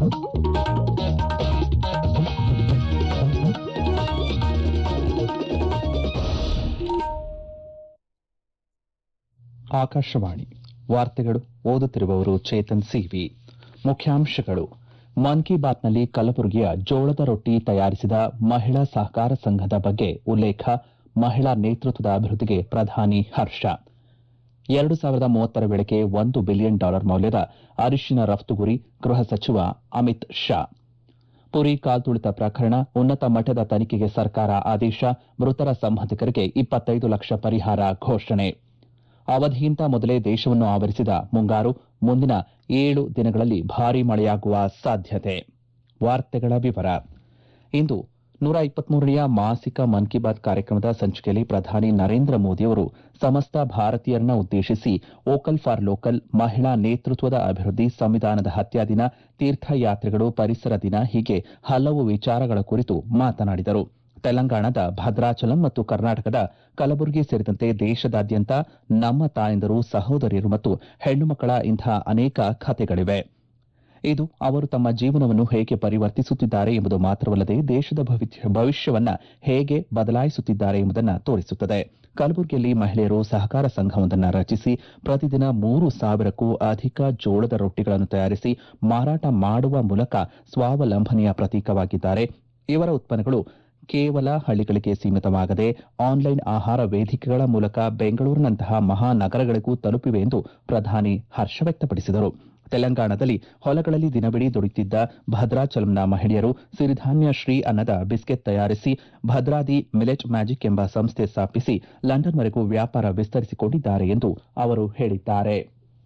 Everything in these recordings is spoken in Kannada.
ಆಕಾಶವಾಣಿ ವಾರ್ತೆಗಳು ಓದುತ್ತಿರುವವರು ಚೇತನ್ ಸಿವಿ ಮುಖ್ಯಾಂಶಗಳು ಮನ್ ಕಿ ಬಾತ್ನಲ್ಲಿ ಕಲಬುರಗಿಯ ಜೋಳದ ರೊಟ್ಟಿ ತಯಾರಿಸಿದ ಮಹಿಳಾ ಸಹಕಾರ ಸಂಘದ ಬಗ್ಗೆ ಉಲ್ಲೇಖ ಮಹಿಳಾ ನೇತೃತ್ವದ ಅಭಿವೃದ್ಧಿಗೆ ಪ್ರಧಾನಿ ಹರ್ಷ ಎರಡು ಸಾವಿರದ ಮೂವತ್ತರ ವೇಳೆಗೆ ಒಂದು ಬಿಲಿಯನ್ ಡಾಲರ್ ಮೌಲ್ಯದ ಅರಿಶಿನ ರಫ್ತು ಗುರಿ ಗೃಹ ಸಚಿವ ಅಮಿತ್ ಶಾ ಪುರಿ ಕಾಲ್ತುಳಿತ ಪ್ರಕರಣ ಉನ್ನತ ಮಟ್ಟದ ತನಿಖೆಗೆ ಸರ್ಕಾರ ಆದೇಶ ಮೃತರ ಸಂಬಂಧಿಕರಿಗೆ ಇಪ್ಪತ್ತೈದು ಲಕ್ಷ ಪರಿಹಾರ ಘೋಷಣೆ ಅವಧಿಗಿಂತ ಮೊದಲೇ ದೇಶವನ್ನು ಆವರಿಸಿದ ಮುಂಗಾರು ಮುಂದಿನ ಏಳು ದಿನಗಳಲ್ಲಿ ಭಾರೀ ಮಳೆಯಾಗುವ ಸಾಧ್ಯತೆ ವಾರ್ತೆಗಳ ವಿವರ ಇಂದು ನೂರ ಇಪ್ಪತ್ಮೂರನೆಯ ಮಾಸಿಕ ಮನ್ ಕಿ ಬಾತ್ ಕಾರ್ಯಕ್ರಮದ ಸಂಚಿಕೆಯಲ್ಲಿ ಪ್ರಧಾನಿ ನರೇಂದ್ರ ಮೋದಿಯವರು ಸಮಸ್ತ ಭಾರತೀಯರನ್ನ ಉದ್ದೇಶಿಸಿ ವೋಕಲ್ ಫಾರ್ ಲೋಕಲ್ ಮಹಿಳಾ ನೇತೃತ್ವದ ಅಭಿವೃದ್ಧಿ ಸಂವಿಧಾನದ ಹತ್ಯಾ ದಿನ ತೀರ್ಥಯಾತ್ರೆಗಳು ಪರಿಸರ ದಿನ ಹೀಗೆ ಹಲವು ವಿಚಾರಗಳ ಕುರಿತು ಮಾತನಾಡಿದರು ತೆಲಂಗಾಣದ ಭದ್ರಾಚಲಂ ಮತ್ತು ಕರ್ನಾಟಕದ ಕಲಬುರಗಿ ಸೇರಿದಂತೆ ದೇಶದಾದ್ಯಂತ ನಮ್ಮ ತಾಯಂದಿರು ಸಹೋದರಿಯರು ಮತ್ತು ಹೆಣ್ಣು ಮಕ್ಕಳ ಇಂಥ ಅನೇಕ ಕಥೆಗಳಿವೆ ಇದು ಅವರು ತಮ್ಮ ಜೀವನವನ್ನು ಹೇಗೆ ಪರಿವರ್ತಿಸುತ್ತಿದ್ದಾರೆ ಎಂಬುದು ಮಾತ್ರವಲ್ಲದೆ ದೇಶದ ಭವಿಷ್ಯವನ್ನ ಹೇಗೆ ಬದಲಾಯಿಸುತ್ತಿದ್ದಾರೆ ಎಂಬುದನ್ನು ತೋರಿಸುತ್ತದೆ ಕಲಬುರಗಿಯಲ್ಲಿ ಮಹಿಳೆಯರು ಸಹಕಾರ ಸಂಘವೊಂದನ್ನು ರಚಿಸಿ ಪ್ರತಿದಿನ ಮೂರು ಸಾವಿರಕ್ಕೂ ಅಧಿಕ ಜೋಳದ ರೊಟ್ಟಿಗಳನ್ನು ತಯಾರಿಸಿ ಮಾರಾಟ ಮಾಡುವ ಮೂಲಕ ಸ್ವಾವಲಂಬನೆಯ ಪ್ರತೀಕವಾಗಿದ್ದಾರೆ ಇವರ ಉತ್ಪನ್ನಗಳು ಕೇವಲ ಹಳ್ಳಿಗಳಿಗೆ ಸೀಮಿತವಾಗದೆ ಆನ್ಲೈನ್ ಆಹಾರ ವೇದಿಕೆಗಳ ಮೂಲಕ ಬೆಂಗಳೂರಿನಂತಹ ಮಹಾನಗರಗಳಿಗೂ ತಲುಪಿವೆ ಎಂದು ಪ್ರಧಾನಿ ಹರ್ಷ ವ್ಯಕ್ತಪಡಿಸಿದರು ತೆಲಂಗಾಣದಲ್ಲಿ ಹೊಲಗಳಲ್ಲಿ ದಿನವಿಡೀ ದುಡಿಯುತ್ತಿದ್ದ ಭದ್ರಾಚಲಂನ ಮಹಿಳೆಯರು ಸಿರಿಧಾನ್ಯ ಶ್ರೀ ಅನ್ನದ ಬಿಸ್ಕೆಟ್ ತಯಾರಿಸಿ ಭದ್ರಾದಿ ಮಿಲೆಟ್ ಮ್ಯಾಜಿಕ್ ಎಂಬ ಸಂಸ್ಥೆ ಸ್ಥಾಪಿಸಿ ಲಂಡನ್ವರೆಗೂ ವ್ಯಾಪಾರ ವಿಸ್ತರಿಸಿಕೊಂಡಿದ್ದಾರೆ ಎಂದು ಅವರು ಹೇಳಿದ್ದಾರೆ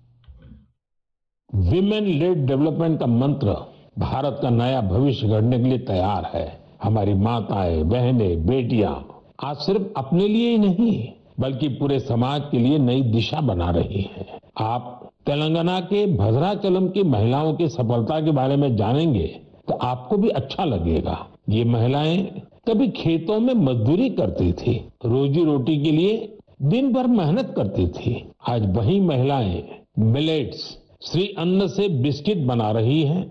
विमेन लेड डेवलपमेंट का मंत्र भारत का नया भविष्य गढ़ने के लिए तैयार है हमारी माताएं बहनें बेटियां आज सिर्फ अपने लिए ही नहीं बल्कि पूरे समाज के लिए नई दिशा बना रही हैं आप तेलंगाना के भद्राचलम की महिलाओं की सफलता के बारे में जानेंगे तो आपको भी अच्छा लगेगा ये महिलाएं कभी खेतों में मजदूरी करती थी रोजी रोटी के लिए दिन भर मेहनत करती थी आज वही महिलाएं मिलेट्स श्री अन्न से बिस्किट बना रही हैं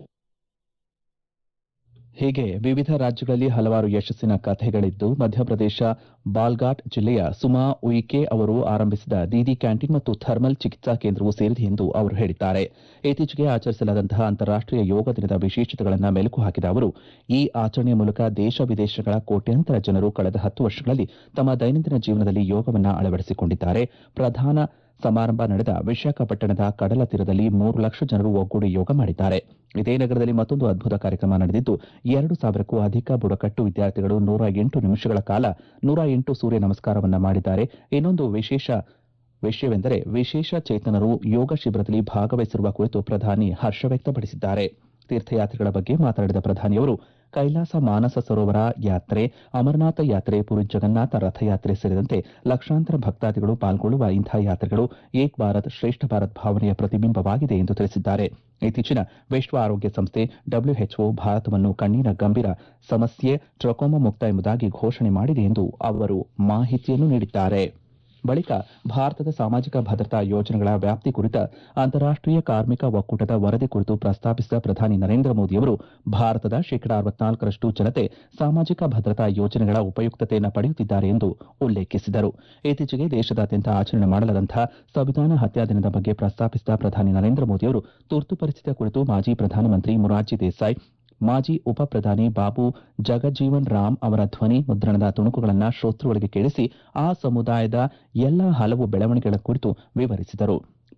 ಹೀಗೆ ವಿವಿಧ ರಾಜ್ಯಗಳಲ್ಲಿ ಹಲವಾರು ಯಶಸ್ಸಿನ ಕಥೆಗಳಿದ್ದು ಮಧ್ಯಪ್ರದೇಶ ಬಾಲ್ಘಾಟ್ ಜಿಲ್ಲೆಯ ಸುಮಾ ಉಯಿಕೆ ಅವರು ಆರಂಭಿಸಿದ ದೀದಿ ಕ್ಯಾಂಟೀನ್ ಮತ್ತು ಥರ್ಮಲ್ ಚಿಕಿತ್ಸಾ ಕೇಂದ್ರವೂ ಸೇರಿದೆ ಎಂದು ಅವರು ಹೇಳಿದ್ದಾರೆ ಇತ್ತೀಚೆಗೆ ಆಚರಿಸಲಾದಂತಹ ಅಂತಾರಾಷ್ಟೀಯ ಯೋಗ ದಿನದ ವಿಶೇಷತೆಗಳನ್ನು ಮೆಲುಕು ಹಾಕಿದ ಅವರು ಈ ಆಚರಣೆಯ ಮೂಲಕ ದೇಶ ವಿದೇಶಗಳ ಕೋಟ್ಯಂತರ ಜನರು ಕಳೆದ ಹತ್ತು ವರ್ಷಗಳಲ್ಲಿ ತಮ್ಮ ದೈನಂದಿನ ಜೀವನದಲ್ಲಿ ಯೋಗವನ್ನು ಅಳವಡಿಸಿಕೊಂಡಿದ್ದಾರೆ ಪ್ರಧಾನ ಸಮಾರಂಭ ನಡೆದ ವಿಶಾಖಪಟ್ಟಣದ ಕಡಲ ತೀರದಲ್ಲಿ ಮೂರು ಲಕ್ಷ ಜನರು ಒಗ್ಗೂಡಿ ಯೋಗ ಮಾಡಿದ್ದಾರೆ ಇದೇ ನಗರದಲ್ಲಿ ಮತ್ತೊಂದು ಅದ್ಭುತ ಕಾರ್ಯಕ್ರಮ ನಡೆದಿದ್ದು ಎರಡು ಸಾವಿರಕ್ಕೂ ಅಧಿಕ ಬುಡಕಟ್ಟು ವಿದ್ಯಾರ್ಥಿಗಳು ನೂರ ಎಂಟು ನಿಮಿಷಗಳ ಕಾಲ ನೂರ ಎಂಟು ಸೂರ್ಯ ನಮಸ್ಕಾರವನ್ನ ಮಾಡಿದ್ದಾರೆ ಇನ್ನೊಂದು ವಿಶೇಷ ವಿಷಯವೆಂದರೆ ವಿಶೇಷ ಚೇತನರು ಯೋಗ ಶಿಬಿರದಲ್ಲಿ ಭಾಗವಹಿಸಿರುವ ಕುರಿತು ಪ್ರಧಾನಿ ಹರ್ಷ ವ್ಯಕ್ತಪಡಿಸಿದ್ದಾರೆ ತೀರ್ಥಯಾತ್ರೆಗಳ ಬಗ್ಗೆ ಮಾತನಾಡಿದ ಪ್ರಧಾನಿಯವರು ಕೈಲಾಸ ಮಾನಸ ಸರೋವರ ಯಾತ್ರೆ ಅಮರನಾಥ ಯಾತ್ರೆ ಪುರಿ ಜಗನ್ನಾಥ ರಥಯಾತ್ರೆ ಸೇರಿದಂತೆ ಲಕ್ಷಾಂತರ ಭಕ್ತಾದಿಗಳು ಪಾಲ್ಗೊಳ್ಳುವ ಇಂಥ ಯಾತ್ರೆಗಳು ಏಕ್ ಭಾರತ್ ಶ್ರೇಷ್ಠ ಭಾರತ್ ಭಾವನೆಯ ಪ್ರತಿಬಿಂಬವಾಗಿದೆ ಎಂದು ತಿಳಿಸಿದ್ದಾರೆ ಇತ್ತೀಚಿನ ವಿಶ್ವ ಆರೋಗ್ಯ ಸಂಸ್ಥೆ ಡಬ್ಲ್ಯೂಎಚ್ಒ ಭಾರತವನ್ನು ಕಣ್ಣಿನ ಗಂಭೀರ ಸಮಸ್ಯೆ ಟ್ರಕೋಮಾ ಮುಕ್ತ ಎಂಬುದಾಗಿ ಘೋಷಣೆ ಮಾಡಿದೆ ಎಂದು ಅವರು ಮಾಹಿತಿಯನ್ನು ನೀಡಿದ್ದಾರೆ ಬಳಿಕ ಭಾರತದ ಸಾಮಾಜಿಕ ಭದ್ರತಾ ಯೋಜನೆಗಳ ವ್ಯಾಪ್ತಿ ಕುರಿತ ಅಂತಾರಾಷ್ಟೀಯ ಕಾರ್ಮಿಕ ಒಕ್ಕೂಟದ ವರದಿ ಕುರಿತು ಪ್ರಸ್ತಾಪಿಸಿದ ಪ್ರಧಾನಿ ನರೇಂದ್ರ ಮೋದಿಯವರು ಭಾರತದ ಶೇಕಡಾ ಅರವತ್ನಾಲ್ಕರಷ್ಟು ಜನತೆ ಸಾಮಾಜಿಕ ಭದ್ರತಾ ಯೋಜನೆಗಳ ಉಪಯುಕ್ತತೆಯನ್ನು ಪಡೆಯುತ್ತಿದ್ದಾರೆ ಎಂದು ಉಲ್ಲೇಖಿಸಿದರು ಇತ್ತೀಚೆಗೆ ದೇಶದಾದ್ಯಂತ ಆಚರಣೆ ಮಾಡಲಾದಂತಹ ಸಂವಿಧಾನ ಹತ್ಯಾ ದಿನದ ಬಗ್ಗೆ ಪ್ರಸ್ತಾಪಿಸಿದ ಪ್ರಧಾನಿ ನರೇಂದ್ರ ಮೋದಿಯವರು ತುರ್ತು ಪರಿಸ್ಥಿತಿಯ ಕುರಿತು ಮಾಜಿ ಪ್ರಧಾನಮಂತ್ರಿ ಮೊರಾರ್ಜಿ ದೇಸಾಯಿ ಮಾಜಿ ಉಪ ಪ್ರಧಾನಿ ಬಾಬು ಜಗಜೀವನ್ ರಾಮ್ ಅವರ ಧ್ವನಿ ಮುದ್ರಣದ ತುಣುಕುಗಳನ್ನು ಶ್ರೋತೃಗಳಿಗೆ ಕೇಳಿಸಿ ಆ ಸಮುದಾಯದ ಎಲ್ಲ ಹಲವು ಬೆಳವಣಿಗೆಗಳ ಕುರಿತು ವಿವರಿಸಿದರು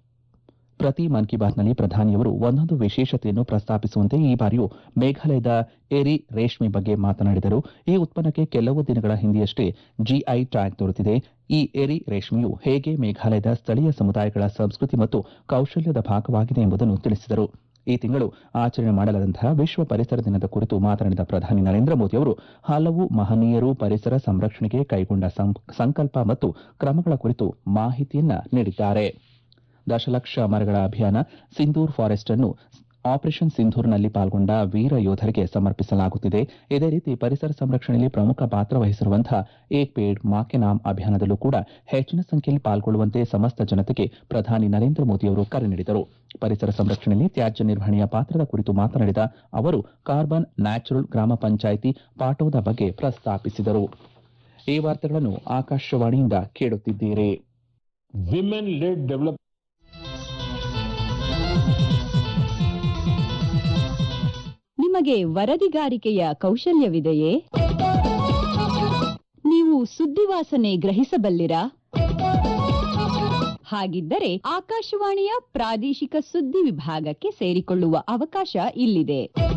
ಪ್ರತಿ ಮನ್ ಕಿ ಬಾತ್ನಲ್ಲಿ ಪ್ರಧಾನಿಯವರು ಒಂದೊಂದು ವಿಶೇಷತೆಯನ್ನು ಪ್ರಸ್ತಾಪಿಸುವಂತೆ ಈ ಬಾರಿಯೂ ಮೇಘಾಲಯದ ಎರಿ ರೇಷ್ಮೆ ಬಗ್ಗೆ ಮಾತನಾಡಿದರು ಈ ಉತ್ಪನ್ನಕ್ಕೆ ಕೆಲವು ದಿನಗಳ ಹಿಂದೆಯಷ್ಟೇ ಜಿಐ ಟ್ಯಾಗ್ ದೊರೆತಿದೆ ಈ ಎರಿ ರೇಷ್ಮೆಯು ಹೇಗೆ ಮೇಘಾಲಯದ ಸ್ಥಳೀಯ ಸಮುದಾಯಗಳ ಸಂಸ್ಕೃತಿ ಮತ್ತು ಕೌಶಲ್ಯದ ಭಾಗವಾಗಿದೆ ಎಂಬುದನ್ನು ತಿಳಿಸಿದರು ಈ ತಿಂಗಳು ಆಚರಣೆ ಮಾಡಲಾದಂತಹ ವಿಶ್ವ ಪರಿಸರ ದಿನದ ಕುರಿತು ಮಾತನಾಡಿದ ಪ್ರಧಾನಿ ನರೇಂದ್ರ ಮೋದಿ ಅವರು ಹಲವು ಮಹನೀಯರು ಪರಿಸರ ಸಂರಕ್ಷಣೆಗೆ ಕೈಗೊಂಡ ಸಂಕಲ್ಪ ಮತ್ತು ಕ್ರಮಗಳ ಕುರಿತು ಮಾಹಿತಿಯನ್ನ ನೀಡಿದ್ದಾರೆ ದಶಲಕ್ಷ ಮರಗಳ ಅಭಿಯಾನ ಸಿಂದೂರ್ ಫಾರೆಸ್ಟ್ ಅನ್ನು ಆಪರೇಷನ್ ಸಿಂಧೂರ್ನಲ್ಲಿ ಪಾಲ್ಗೊಂಡ ವೀರ ಯೋಧರಿಗೆ ಸಮರ್ಪಿಸಲಾಗುತ್ತಿದೆ ಇದೇ ರೀತಿ ಪರಿಸರ ಸಂರಕ್ಷಣೆಯಲ್ಲಿ ಪ್ರಮುಖ ಪಾತ್ರ ವಹಿಸಿರುವಂತಹ ಏಕ್ ಪೇಡ್ ಮಾ ಕೆ ನಾಮ್ ಅಭಿಯಾನದಲ್ಲೂ ಕೂಡ ಹೆಚ್ಚಿನ ಸಂಖ್ಯೆಯಲ್ಲಿ ಪಾಲ್ಗೊಳ್ಳುವಂತೆ ಸಮಸ್ತ ಜನತೆಗೆ ಪ್ರಧಾನಿ ನರೇಂದ್ರ ಮೋದಿಯವರು ಕರೆ ನೀಡಿದರು ಪರಿಸರ ಸಂರಕ್ಷಣೆಯಲ್ಲಿ ತ್ಯಾಜ್ಯ ನಿರ್ವಹಣೆಯ ಪಾತ್ರದ ಕುರಿತು ಮಾತನಾಡಿದ ಅವರು ಕಾರ್ಬನ್ ನ್ಯಾಚುರಲ್ ಗ್ರಾಮ ಪಂಚಾಯಿತಿ ಪಾಠದ ಬಗ್ಗೆ ಪ್ರಸ್ತಾಪಿಸಿದರು ಈ ವಾರ್ತೆಗಳನ್ನು ಆಕಾಶವಾಣಿಯಿಂದ ಕೇಳುತ್ತಿದ್ದೀರಿ विमेन लेड डेवलप ನಿಮಗೆ ವರದಿಗಾರಿಕೆಯ ಕೌಶಲ್ಯವಿದೆಯೇ ನೀವು ಸುದ್ದಿವಾಸನೆ ಗ್ರಹಿಸಬಲ್ಲಿರಾ ಹಾಗಿದ್ದರೆ ಆಕಾಶವಾಣಿಯ ಪ್ರಾದೇಶಿಕ ಸುದ್ದಿ ವಿಭಾಗಕ್ಕೆ ಸೇರಿಕೊಳ್ಳುವ ಅವಕಾಶ ಇಲ್ಲಿದೆ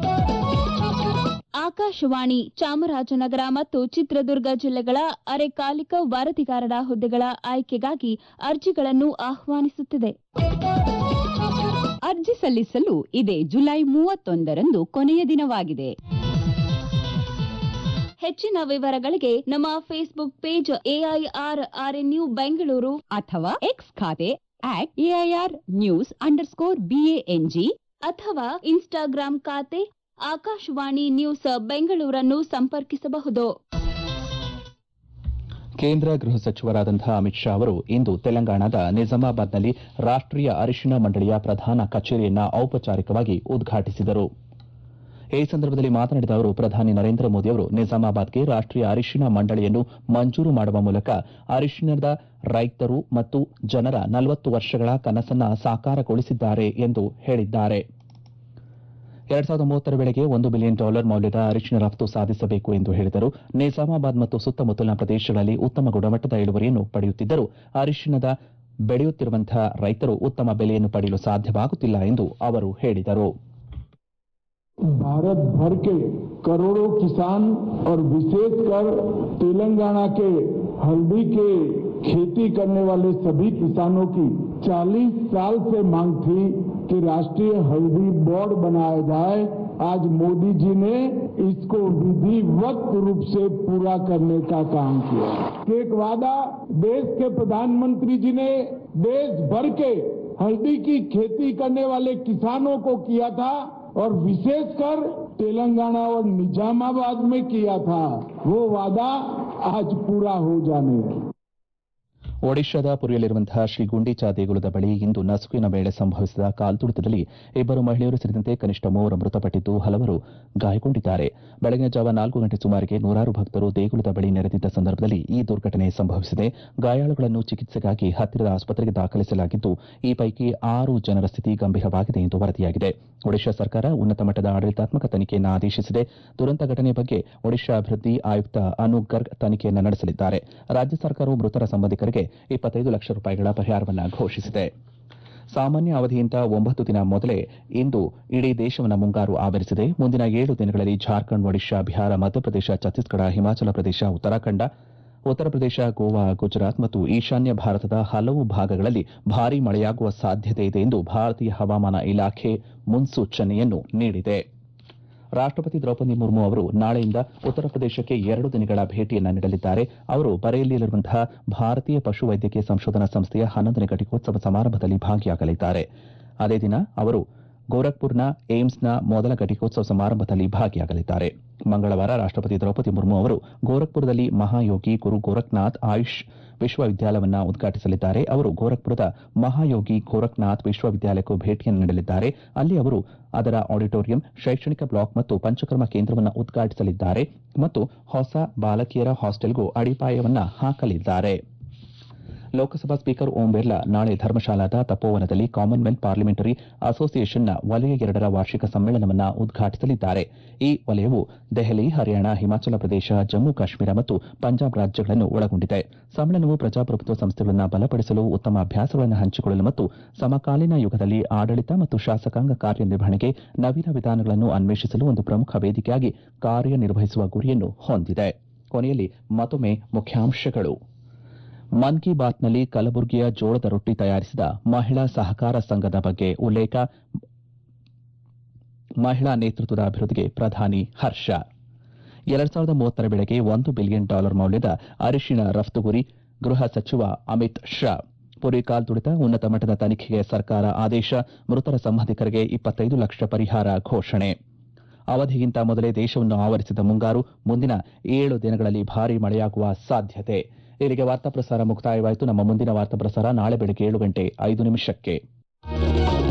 ಆಕಾಶವಾಣಿ ಚಾಮರಾಜನಗರ ಮತ್ತು ಚಿತ್ರದುರ್ಗ ಜಿಲ್ಲೆಗಳ ಅರೆಕಾಲಿಕ ವರದಿಗಾರರ ಹುದ್ದೆಗಳ ಆಯ್ಕೆಗಾಗಿ ಅರ್ಜಿಗಳನ್ನು ಆಹ್ವಾನಿಸುತ್ತಿದೆ ಅರ್ಜಿ ಸಲ್ಲಿಸಲು ಇದೇ ಜುಲೈ ಮೂವತ್ತೊಂದರಂದು ಕೊನೆಯ ದಿನವಾಗಿದೆ ಹೆಚ್ಚಿನ ವಿವರಗಳಿಗೆ ನಮ್ಮ Facebook page AIR RNU Bengaluru ಅಥವಾ ಎಕ್ಸ್ ಖಾತೆ at AIR news underscore BANG ಅಥವಾ ಇನ್ಸ್ಟಾಗ್ರಾಂ ಖಾತೆ ಆಕಾಶವಾಣಿ ನ್ಯೂಸ್ ಬೆಂಗಳೂರನ್ನು ಸಂಪರ್ಕಿಸಬಹುದು ಕೇಂದ್ರ ಗೃಹ ಸಚಿವರಾದಂತಹ ಅಮಿತ್ ಶಾ ಅವರು ಇಂದು ತೆಲಂಗಾಣದ ನಿಜಾಮಾಬಾದ್ನಲ್ಲಿ ರಾಷ್ಟೀಯ ಅರಿಶಿಣ ಮಂಡಳಿಯ ಪ್ರಧಾನ ಕಚೇರಿಯನ್ನ ಔಪಚಾರಿಕವಾಗಿ ಉದ್ಘಾಟಿಸಿದರು ಈ ಸಂದರ್ಭದಲ್ಲಿ ಮಾತನಾಡಿದ ಅವರು ಪ್ರಧಾನಿ ನರೇಂದ್ರ ಮೋದಿ ಅವರು ನಿಜಾಮಾಬಾದ್ಗೆ ರಾಷ್ಟೀಯ ಅರಿಶಿಣ ಮಂಡಳಿಯನ್ನು ಮಂಜೂರು ಮಾಡುವ ಮೂಲಕ ಅರಿಶಿಣದ ರೈತರು ಮತ್ತು ಜನರ ನಲವತ್ತು ವರ್ಷಗಳ ಕನಸನ್ನ ಸಾಕಾರಗೊಳಿಸಿದ್ದಾರೆ ಎಂದು ಹೇಳಿದ್ದಾರೆ ಎರಡ್ ಸಾವಿರದ ಮೂವತ್ತರ ವೇಳೆಗೆ ಒಂದು ಬಿಲಿಯನ್ ಡಾಲರ್ ಮೌಲ್ಯದ ಅರಿಶಿಣ ರಫ್ತು ಸಾಧಿಸಬೇಕು ಎಂದು ಹೇಳಿದರು ನಿಜಾಮಾಬಾದ್ ಮತ್ತು ಸುತ್ತಮುತ್ತಲಿನ ಪ್ರದೇಶಗಳಲ್ಲಿ ಉತ್ತಮ ಗುಣಮಟ್ಟದ ಇಳುವರಿಯನ್ನು ಪಡೆಯುತ್ತಿದ್ದರೂ ಅರಿಶಿಣದ ಬೆಳೆಯುತ್ತಿರುವಂತಹ ರೈತರು ಉತ್ತಮ ಬೆಲೆಯನ್ನು ಪಡೆಯಲು ಸಾಧ್ಯವಾಗುತ್ತಿಲ್ಲ ಎಂದು ಅವರು ಹೇಳಿದರು भारत भर के करोड़ों किसान और विशेषकर तेलंगाना के हल्दी के खेती करने वाले सभी किसानों की 40 साल से मांग थी कि राष्ट्रीय हल्दी बोर्ड बनाया जाए आज मोदी जी ने इसको विधिवत रूप से पूरा करने का काम किया एक वादा देश के प्रधानमंत्री जी ने देश भर के हल्दी की खेती करने वाले किसानों को किया था और विशेषकर तेलंगाना और निजामाबाद में किया था वो वादा आज पूरा हो जाने है ಒಡಿಶಾದ ಪುರಿಯಲ್ಲಿರುವಂತಹ ಶ್ರೀ ಗುಂಡೀಚಾ ದೇಗುಲದ ಬಳಿ ಇಂದು ನಸುಕಿನ ವೇಳೆ ಸಂಭವಿಸಿದ ಕಾಲ್ತುಳಿತದಲ್ಲಿ ಇಬ್ಬರು ಮಹಿಳೆಯರು ಸೇರಿದಂತೆ ಕನಿಷ್ಠ ಮೂವರು ಮೃತಪಟ್ಟಿದ್ದು ಹಲವರು ಗಾಯಗೊಂಡಿದ್ದಾರೆ ಬೆಳಗಿನ ಜಾವ ನಾಲ್ಕು ಗಂಟೆ ಸುಮಾರಿಗೆ ನೂರಾರು ಭಕ್ತರು ದೇಗುಲದ ಬಳಿ ನೆರೆದಿದ್ದ ಸಂದರ್ಭದಲ್ಲಿ ಈ ದುರ್ಘಟನೆ ಸಂಭವಿಸಿದೆ ಗಾಯಾಳುಗಳನ್ನು ಚಿಕಿತ್ಸೆಗಾಗಿ ಹತ್ತಿರದ ಆಸ್ಪತ್ರೆಗೆ ದಾಖಲಿಸಲಾಗಿದ್ದು ಈ ಪೈಕಿ ಆರು ಜನರ ಸ್ಥಿತಿ ಗಂಭೀರವಾಗಿದೆ ಎಂದು ವರದಿಯಾಗಿದೆ ಒಡಿಶಾ ಸರ್ಕಾರ ಉನ್ನತ ಮಟ್ಟದ ಆಡಳಿತಾತ್ಮಕ ತನಿಖೆಯನ್ನು ಆದೇಶಿಸಿದೆ ದುರಂತ ಘಟನೆ ಬಗ್ಗೆ ಒಡಿಶಾ ಅಭಿವೃದ್ಧಿ ಆಯುಕ್ತ ಅನೂಪ್ ಗರ್ಗ್ ತನಿಖೆಯನ್ನು ನಡೆಸಲಿದ್ದಾರೆ ರಾಜ್ಯ ಸರ್ಕಾರವು ಮೃತರ ಸಂಬಂಧಿಕರಿಗೆ ಇಪ್ಪತ್ತೈದು ಲಕ್ಷ ರೂಪಾಯಿಗಳ ಪರಿಹಾರವನ್ನು ಘೋಷಿಸಿದೆ ಸಾಮಾನ್ಯ ಅವಧಿಯಿಂದ ಒಂಬತ್ತು ದಿನ ಮೊದಲೇ ಇಂದು ಇಡೀ ದೇಶವನ್ನು ಮುಂಗಾರು ಆವರಿಸಿದೆ ಮುಂದಿನ ಏಳು ದಿನಗಳಲ್ಲಿ ಜಾರ್ಖಂಡ್ ಒಡಿಶಾ ಬಿಹಾರ ಮಧ್ಯಪ್ರದೇಶ ಛತ್ತೀಸ್ಗಢ ಹಿಮಾಚಲ ಪ್ರದೇಶ ಉತ್ತರಾಖಂಡ ಉತ್ತರ ಪ್ರದೇಶ ಗೋವಾ ಗುಜರಾತ್ ಮತ್ತು ಈಶಾನ್ಯ ಭಾರತದ ಹಲವು ಭಾಗಗಳಲ್ಲಿ ಭಾರೀ ಮಳೆಯಾಗುವ ಸಾಧ್ಯತೆ ಇದೆ ಎಂದು ಭಾರತೀಯ ಹವಾಮಾನ ಇಲಾಖೆ ಮುನ್ಸೂಚನೆಯನ್ನು ನೀಡಿದೆ ರಾಷ್ಟಪತಿ ದ್ರೌಪದಿ ಮುರ್ಮು ಅವರು ನಾಳೆಯಿಂದ ಉತ್ತರ ಪ್ರದೇಶಕ್ಕೆ ಎರಡು ದಿನಗಳ ಭೇಟಿಯನ್ನು ನೀಡಲಿದ್ದಾರೆ ಅವರು ಬರೇಲಿಯಲ್ಲಿರುವಂತಹ ಭಾರತೀಯ ಪಶು ವೈದ್ಯಕೀಯ ಸಂಶೋಧನಾ ಸಂಸ್ಥೆಯ ಹನ್ನೊಂದನೇ ಘಟಿಕೋತ್ಸವ ಸಮಾರಂಭದಲ್ಲಿ ಭಾಗಿಯಾಗಲಿದ್ದಾರೆ ಅದೇ ದಿನ ಅವರು ಗೋರಖ್ಪುರ್ನ ಏಮ್ಸ್ನ ಮೊದಲ ಘಟಿಕೋತ್ಸವ ಸಮಾರಂಭದಲ್ಲಿ ಭಾಗಿಯಾಗಲಿದ್ದಾರೆ ಮಂಗಳವಾರ ರಾಷ್ಟಪತಿ ದ್ರೌಪದಿ ಮುರ್ಮು ಅವರು ಗೋರಖ್ಪುರದಲ್ಲಿ ಮಹಾಯೋಗಿ ಗುರು ಗೋರಖ್ನಾಥ್ ಆಯುಷ್ ವಿಶ್ವವಿದ್ಯಾಲಯವನ್ನು ಉದ್ಘಾಟಿಸಲಿದ್ದಾರೆ ಅವರು ಗೋರಖ್ಪುರದ ಮಹಾಯೋಗಿ ಗೋರಖ್ನಾಥ್ ವಿಶ್ವವಿದ್ಯಾಲಯಕ್ಕೂ ಭೇಟಿಯನ್ನು ನೀಡಲಿದ್ದಾರೆ ಅಲ್ಲಿ ಅವರು ಅದರ ಆಡಿಟೋರಿಯಂ ಶೈಕ್ಷಣಿಕ ಬ್ಲಾಕ್ ಮತ್ತು ಪಂಚಕರ್ಮ ಕೇಂದ್ರವನ್ನು ಉದ್ಘಾಟಿಸಲಿದ್ದಾರೆ ಮತ್ತು ಹೊಸ ಬಾಲಕಿಯರ ಹಾಸ್ಟೆಲ್ಗೂ ಅಡಿಪಾಯವನ್ನ ಹಾಕಲಿದ್ದಾರೆ ಲೋಕಸಭಾ ಸ್ಪೀಕರ್ ಓಂ ಬಿರ್ಲಾ ನಾಳೆ ಧರ್ಮಶಾಲಾದ ತಪೋವನದಲ್ಲಿ ಕಾಮನ್ವೆಲ್ತ್ ಪಾರ್ಲಿಮೆಂಟರಿ ಅಸೋಸಿಯೇಷನ್ನ ವಲಯ ಎರಡರ ವಾರ್ಷಿಕ ಸಮ್ಮೇಳನವನ್ನು ಉದ್ಘಾಟಿಸಲಿದ್ದಾರೆ ಈ ವಲಯವು ದೆಹಲಿ ಹರಿಯಾಣ ಹಿಮಾಚಲ ಪ್ರದೇಶ ಜಮ್ಮು ಕಾಶ್ಮೀರ ಮತ್ತು ಪಂಜಾಬ್ ರಾಜ್ಯಗಳನ್ನು ಒಳಗೊಂಡಿದೆ ಸಮ್ಮೇಳನವು ಪ್ರಜಾಪ್ರಭುತ್ವ ಸಂಸ್ಥೆಗಳನ್ನು ಬಲಪಡಿಸಲು ಉತ್ತಮ ಅಭ್ಯಾಸಗಳನ್ನು ಹಂಚಿಕೊಳ್ಳಲು ಮತ್ತು ಸಮಕಾಲೀನ ಯುಗದಲ್ಲಿ ಆಡಳಿತ ಮತ್ತು ಶಾಸಕಾಂಗ ಕಾರ್ಯನಿರ್ವಹಣೆಗೆ ನವೀನ ವಿಧಾನಗಳನ್ನು ಅನ್ವೇಷಿಸಲು ಒಂದು ಪ್ರಮುಖ ವೇದಿಕೆಯಾಗಿ ಕಾರ್ಯನಿರ್ವಹಿಸುವ ಗುರಿಯನ್ನು ಹೊಂದಿದೆ ಕೊನೆಯಲ್ಲಿ ಮತ್ತೊಮ್ಮೆ ಮುಖ್ಯಾಂಶಗಳು ಮನ್ ಕಿ ಬಾತ್ನಲ್ಲಿ ಕಲಬುರಗಿಯ ಜೋಳದ ರೊಟ್ಟಿ ತಯಾರಿಸಿದ ಮಹಿಳಾ ಸಹಕಾರ ಸಂಘದ ಬಗ್ಗೆ ಉಲ್ಲೇಖ ಮಹಿಳಾ ನೇತೃತ್ವದ ಅಭಿವೃದ್ಧಿಗೆ ಪ್ರಧಾನಿ ಹರ್ಷ ಎರಡ್ ಸಾವಿರದ ಮೂವತ್ತರ ವೇಳೆಗೆ ಒಂದು ಬಿಲಿಯನ್ ಡಾಲರ್ ಮೌಲ್ಯದ ಅರಿಶಿಣ ರಫ್ತು ಗುರಿ ಗೃಹ ಸಚಿವ ಅಮಿತ್ ಶಾ ಪುರಿ ಕಾಲ್ತುಳಿತ ಉನ್ನತ ಮಟ್ಟದ ತನಿಖೆಗೆ ಸರ್ಕಾರ ಆದೇಶ ಮೃತರ ಸಂಬಂಧಿಕರಿಗೆ ಇಪ್ಪತ್ತೈದು ಲಕ್ಷ ಪರಿಹಾರ ಘೋಷಣೆ ಅವಧಿಗಿಂತ ಮೊದಲೇ ದೇಶವನ್ನು ಆವರಿಸಿದ ಮುಂಗಾರು ಮುಂದಿನ ಏಳು ದಿನಗಳಲ್ಲಿ ಭಾರೀ ಮಳೆಯಾಗುವ ಸಾಧ್ಯತೆ ಇಲ್ಲಿಗೆ ವಾರ್ತಾ ಪ್ರಸಾರ ಮುಕ್ತಾಯವಾಯಿತು ನಮ್ಮ ಮುಂದಿನ ವಾರ್ತಾ ಪ್ರಸಾರ ನಾಳೆ ಬೆಳಗ್ಗೆ ಏಳು ಗಂಟೆ ಐದು ನಿಮಿಷಕ್ಕೆ